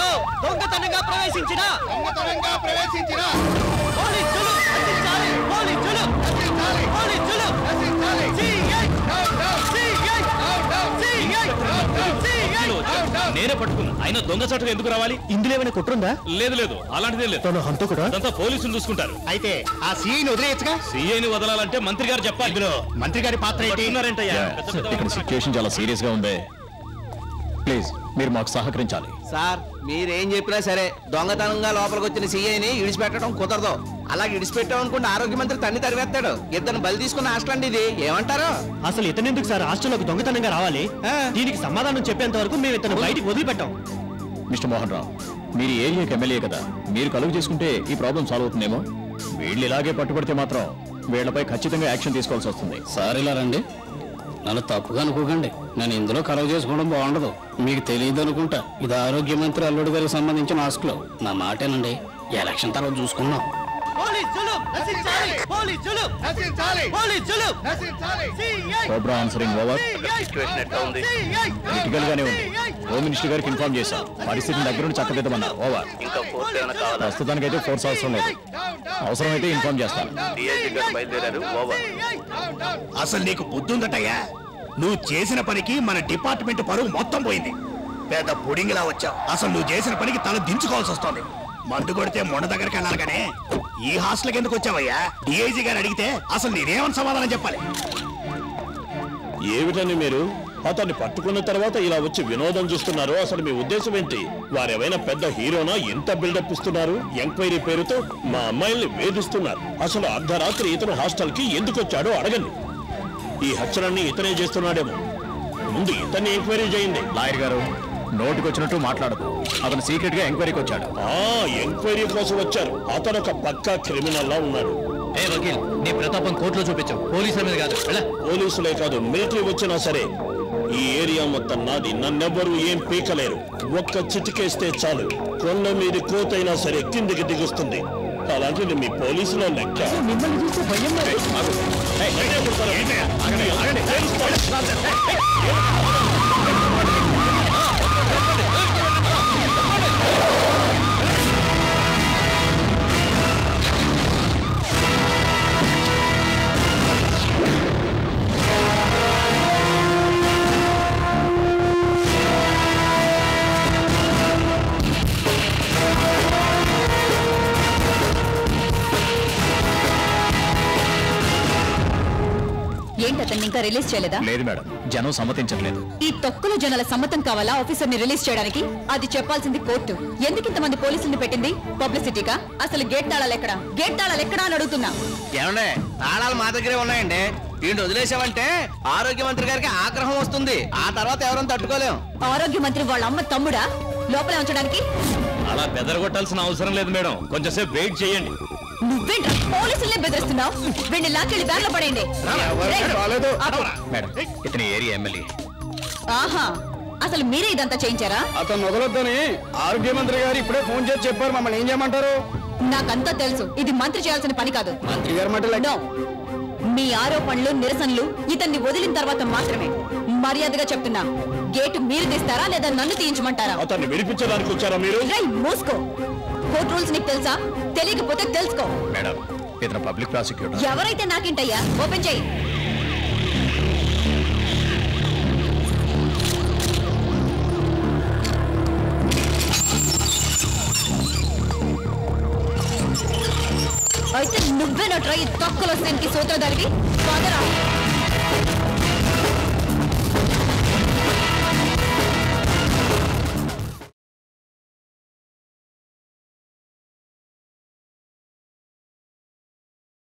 ఆఫీసులో దొంగతనంగా ప్రవేశించిన దొంగతనంగా ప్రవేశించిన పోలీసులు రక్షించాలి పోలీసులు రక్షించాలి పోలీసులు రక్షించాలి CI down down CI down down CI CI నేనే పట్టుకున్నా అయినా దొంగ చాటుగా ఎందుకు రావాలి ఇందులో ఏమైనా కుట్రుందా లేదు లేదు అలాంటిదే లేదు తను హంతకుడా అదంతా పోలీసులు చూసుకుంటారు అయితే ఆ సీని వదిలేయచ్చుగా సీఐని వదలాలంటే మంత్రి గారు చెప్పాలి ఇందులో మంత్రి గారి పాత్ర ఏంటి పట్టుకున్నారేంటయ్యా పెద్ద పెద్ద ఇక్కడ సిచ్యుయేషన్ చాలా సీరియస్ గా ఉంది ప్లీజ్ మీరు మాకు సహకరించాలి సార్ మీరేం చెప్పినా సరే దొంగతనంగా లోపలికి వచ్చిన సీఐని ఇడిచిపెట్టడం కుదరదు అలా ఇడిచిపెట్టాం అనుకుంటే ఆరోగ్య మంత్రి తన్ని తరివేస్తాడు ఇద్దరు బలి తీసుకున్న హాస్టల్ అండి ఇది ఏమంటారు అసలు ఇతనెందుకు సార్ హాస్టల్లోకి దొంగతనంగా రావాలి ఆ. దీనికి సమాధానం చెప్పేంత వరకు మేము ఇతను బయటికి వదిలిపెట్టాం మిస్టర్ మోహన్ రావు మీరు ఈ ఏరియాకి ఎమ్మెల్యే కదా మీరు కలుగు చేసుకుంటే ఈ ప్రాబ్లం సాల్వ్ అవుతుందేమో వీళ్ళు ఇలాగే పట్టుబడితే మాత్రం వీళ్ళపై ఖచ్చితంగా యాక్షన్ తీసుకోవాల్సి వస్తుంది సార్ ఇలా రండి నన్ను తప్పుగా అనుకోకండి నేను ఇందులో కలవ చేసుకోవడం బాగుండదు మీకు తెలియదు అనుకుంటా ఇది ఆరోగ్య మంత్రి అల్లుడు గారికి సంబంధించిన ఆస్కులు నా మాటేనండి ఎలక్షన్ తర్వాత చూసుకుందాం పోలీసులు రక్షించాలి పోలీసులు నశించాలి పోలీసులు నశించాలి CI cobra answering over situation ఎట్లా ఉంది క్రిటికల్ గానే ఉంది హోమ్ మినిస్టర్ గారికి ఇన్ఫార్మ్ చేశాం పరిస్థితిని దగ్గర నుండి చక్కదిద్దమన్నారు ఓవర్ ఇంకా ఫోర్స్ ఏమైనా కావాలా ప్రస్తుతానికైతే ఫోర్స్ అవసరం లేదు అవసరమైతే ఇన్ఫార్మ్ చేస్తాను డిఐజీ గారు బయలుదేరారు ఓవర్ అసలు నీకు బుద్ధుందటయ్యా నువ్వు చేసిన పనికి మన డిపార్ట్మెంట్ పరువు మొత్తం పోయింది పెద్ద పుడింగిలా వచ్చావు అసలు నువ్వు చేసిన పనికి తల దించుకోవాల్సి వస్తుంది మందు కొడితే మొండ దగ్గరికి వెళ్ళాలి కానీ ఈ హాస్టల్కి ఎందుకు వచ్చావయ్యా డిఐజీ గారు అడిగితే అసలు నేనేమని సమాధానం చెప్పాలి ఏమిటని మీరు అతన్ని పట్టుకున్న తర్వాత ఇలా వచ్చి వినోదం చూస్తున్నారు అసలు మీ ఉద్దేశం ఏంటి వారేమైనా పెద్ద హీరోనా ఎంత బిల్డప్ ఇస్తున్నారు ఎంక్వైరీ పేరుతో మా అమ్మాయిల్ని వేధిస్తున్నారు అసలు అర్ధరాత్రి ఇతను హాస్టల్ కి ఎందుకు వచ్చాడో అడగండి ఈ హత్యలన్నీ ఇతనే చేస్తున్నాడేమో ముందు ఇతన్ని ఎంక్వైరీ చేయండి లాయర్ గారు నోటికొచ్చినట్టు మాట్లాడదు అతను సీక్రెట్ గా ఎంక్వైరీకి వచ్చాడు ఆ ఎంక్వైరీ కోసం వచ్చారు అతను ఒక పక్కా క్రిమినల్ లా ఉన్నాడు ఏ వకీల్ నీ ప్రతాపం కోర్టులో చూపించావు పోలీసుల మీద కాదు వెళ్ళ పోలీసులే కాదు మిలిటరీ వచ్చినా సరే ఈ ఏరియా మొత్తం నాది నన్నెవ్వరూ ఏం పీకలేరు ఒక్క చిటికేస్తే చాలు కొండ మీది కోతైనా సరే కిందికి దిగుస్తుంది అలాంటిది మీ పోలీసులో లెక్క ఏంటి అతన్ని ఇంకా రిలీజ్ చేయలేదా లేదు మేడం జనం సమ్మతించట్లేదు ఈ తొక్కుల జనాల సమ్మతం కావాలా ఆఫీసర్ ని రిలీజ్ చేయడానికి అది చెప్పాల్సింది కోర్టు ఎందుకు ఇంతమంది పోలీసుల్ని పెట్టింది పబ్లిసిటీగా అసలు గేట్ తాళాలు ఎక్కడ గేట్ తాళాలు ఎక్కడా అని అడుగుతున్నా ఏమండే తాళాలు మా దగ్గరే ఉన్నాయండి వీడిని వదిలేసామంటే ఆరోగ్య మంత్రి గారికి ఆగ్రహం వస్తుంది ఆ తర్వాత ఎవరైనా తట్టుకోలేం ఆరోగ్య మంత్రి వాళ్ళ అమ్మ తమ్ముడా లోపలే ఉంచడానికి అలా బెదరగొట్టాల్సిన అవసరం లేదు మేడం కొంచెంసేపు వెయిట్ చేయండి నువ్వేంట్రా పోలీసుల్ని బెదిరిస్తున్నావు వీడిని లాక్కెళ్ళి బ్యాగ్ లో పడేయండి రేయ్, ఆపు. మేడం ఇతని ఏరియా ఎమ్మెల్యే ఆహా అసలు మీరే ఇదంతా చేయించారా అతను వదలొద్దని ఆరోగ్య మంత్రి గారు ఇప్పుడే ఫోన్ చేసి చెప్పారు మమ్మల్ని ఏం చేయమంటారు నాకంతా తెలుసు ఇది మంత్రి చేయాల్సిన పని కాదు మంత్రి గారు మాట No. మీ ఆరోపణలు నిరసనలు ఇతన్ని వదిలిన తర్వాత మాత్రమే మర్యాదగా చెప్తున్నా గేటు మీరు తీస్తారా లేదా నన్ను తీయించమంటారా అతన్ని విడిపించడానికి వచ్చారా మీరు రేయ్ మూసుకో కోర్ట్ రూల్స్ నీకు తెలుసా తెలియకపోతే తెలుసుకో మేడం ఇతను పబ్లిక్ ప్రాసిక్యూటర్ ఎవరైతే నాకేంటయ్యా ఓపెన్ చేయి అయితే నువ్వే నా ట్రై తొక్కలో సెన్కి సూత్రధారికి పదరా